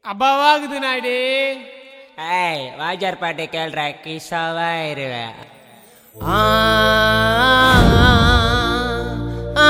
அப்பாவாகுது நாயுடு ஏய் வாஜார் பாட்டு கேள்ற கிஷாவா இருவேன் ஆ ஆ,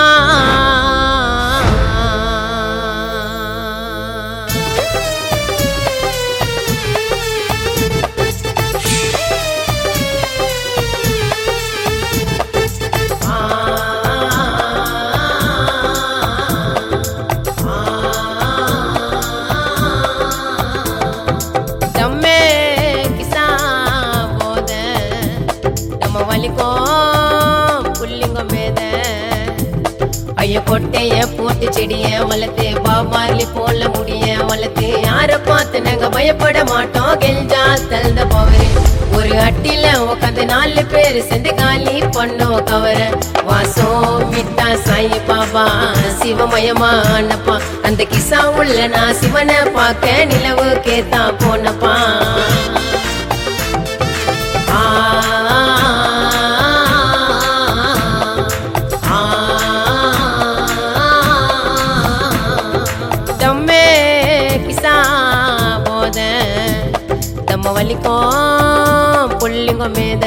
தம்மே கிசா போத நம்ம வலிக்கும் புள்ளிங்கம் மேத ஐய கொட்டைய போட்டு செடிய வளர்த்து பாபாலி போல முடிய வளர்த்து யார பார்த்து நாங்க பயப்பட மாட்டோம் கெஞ்சா தந்த பவரு ஒரு அட்டில உட்காந்து நாலு பேர் சேர்ந்து காலி பண்ணோம் கவர வாசம் விட்டா சாய் பாபா சிவமயமா அண்ணப்பா அந்த கிசா உள்ள நான் சிவனை பார்க்க நிலவு கேத்தா போனப்பா ஆ ஆ, தம்மே கிசா போத தம்ம வலிக்கும் புள்ளிங்க மேத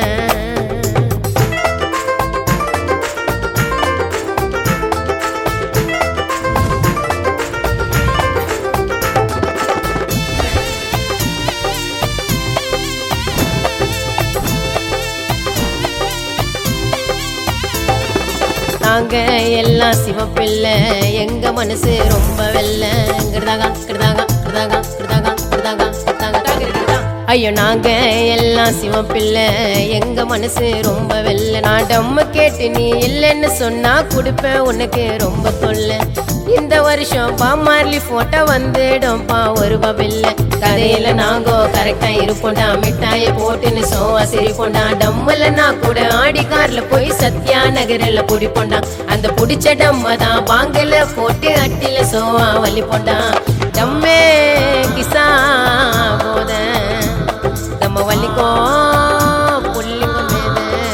நாங்க எல்லாம் சிவப்பிள்ளை எங்க மனசு ரொம்ப வெள்ள கிருதாகா கிருதாகா கிருதாகா கிருதாகா கிருதாகா கிருதாகா கிருதாகா. ஐயோ நாங்க எல்லாம் சிவப்பிள்ளை எங்க மனசு ரொம்ப வெள்ள நான் டம்மு கேட்டு நீ இல்லைன்னு சொன்னா கொடுப்பேன் உனக்கு ரொம்ப தொல்லை இந்த வருஷம் பாமார்லி போட்டோ வந்துடும்பா ஒரு பபில்ல கதையில நாங்கோ கரெக்டா இருப்போம்டா மிட்டாய போட்டுன்னு சோவா சிரிப்போம்டா டம்முல நான் கூட ஆடி கார்ல போய் சத்யா நகரில் புடிப்போண்டா அந்த புடிச்ச டம்ம தான் பாங்கல போட்டு அட்டில சோவா வலிப்போண்டா டம்மே கிசா போத நம்ம வலிக்கோ புள்ளிங்க மேத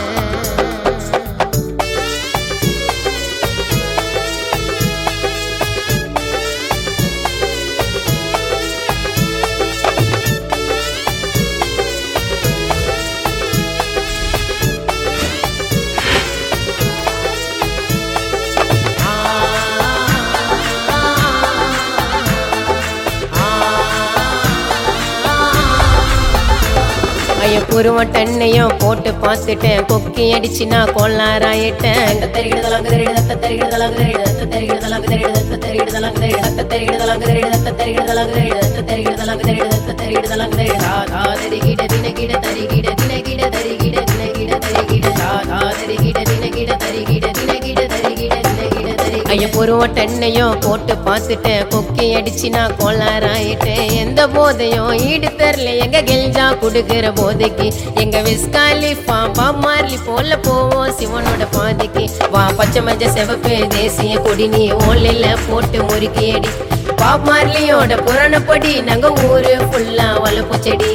ஐயோ புருவம் டன்னையும் போட்டு பார்த்துட்டேன் கொக்கி அடிச்சு நான் கோளாராயிட்டேன் தத்தரிகிடுதலாங்க தரிகிடு தத்தரிகிடுதலாங்க தரிகிடு தத்தரிகிடுதலாங்க தரிகிடு தத்தரிகிடுதலாங்க தரிகிடு தத்தரிகிடுதலாங்க தரிகிடு தத்தரிகிடுதலாங்க தரிகிடு தத்தரிகிடுதலாங்க தரிகிடு தத்தரிகிடுதலாங்க தரிகிடு தாதா தரிகிட தினகிட தரிகிட தினகிட தரிகிட தினகிட தரிகிட தாதா தரிகிட தினகிட தரிகிட தினகிட தரிகிட தினகிட தரிகிட ஐயோ புருவம் டன்னையும் போட்டு பார்த்துட்டேன் கொக்கி அடிச்சு நான் கோளாராயிட்டேன் எந்த போதையும் ஈடு தரல எங்க கெல்ஜா குடுக்கிற போதைக்கு எங்க விஸ்காலி பாம்பா மார்லி போல போவோம் சிவனோட பாதைக்கு வா பச்சை மஞ்ச சிவப்பு தேசிய கொடி நீ ஓலையில போட்டு முறுக்கி அடி பாப் மார்லியோட புராணப்படி நாங்க ஊரு ஃபுல்லா வளர்ப்பு செடி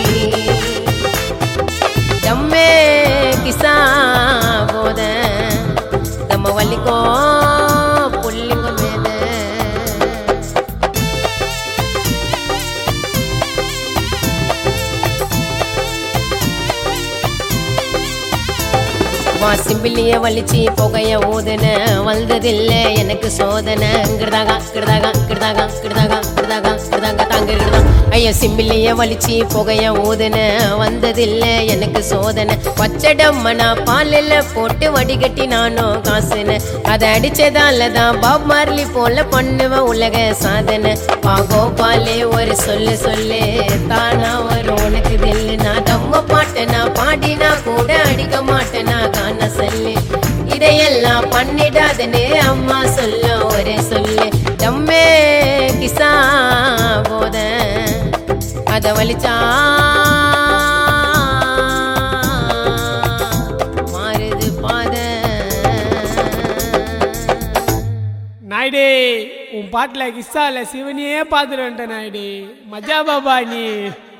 தம்மே கிசா போத நம்ம வலிக்கோ புள்ளிங்க மேத வாசிம்பிள்ளிய வலிச்சு புகைய ஊதுன வந்ததில்ல எனக்கு சோதனை கிருதாகா கிருதாகா கிருதாகா கிருதாகா கிருதாகா கிருதாகா தாங்க கிருதா ஐயோ சிம்பிள்ளிய வலிச்சு புகைய ஊதுன வந்ததில்ல எனக்கு சோதனை பச்சடம்ம நான் பாலில் போட்டு வடிகட்டி நானும் காசுன அதை அடிச்சதால தான் பாப் மார்லி போல பண்ணுவேன் உலக சாதனை பா கோபாலே ஒரு சொல்லு சொல்லு தானா வரும் உனக்கு தில்லு நான் தம்ம பாட்டை நான் பாடினா கூட அடிக்க மாட்டேன் நான் காண சொல்லு இதையெல்லாம் பண்ணிடாதனே அம்மா சொல்ல ஒரே சொல்லு தம்மே கிசா போத அத வலிச்சா மாறுது பாத நாயுடு உன் பாட்டில் கிஸ்ஸால சிவனையே பார்த்துட்டு வந்துட்ட நாயுடு மஜா பாபா நீ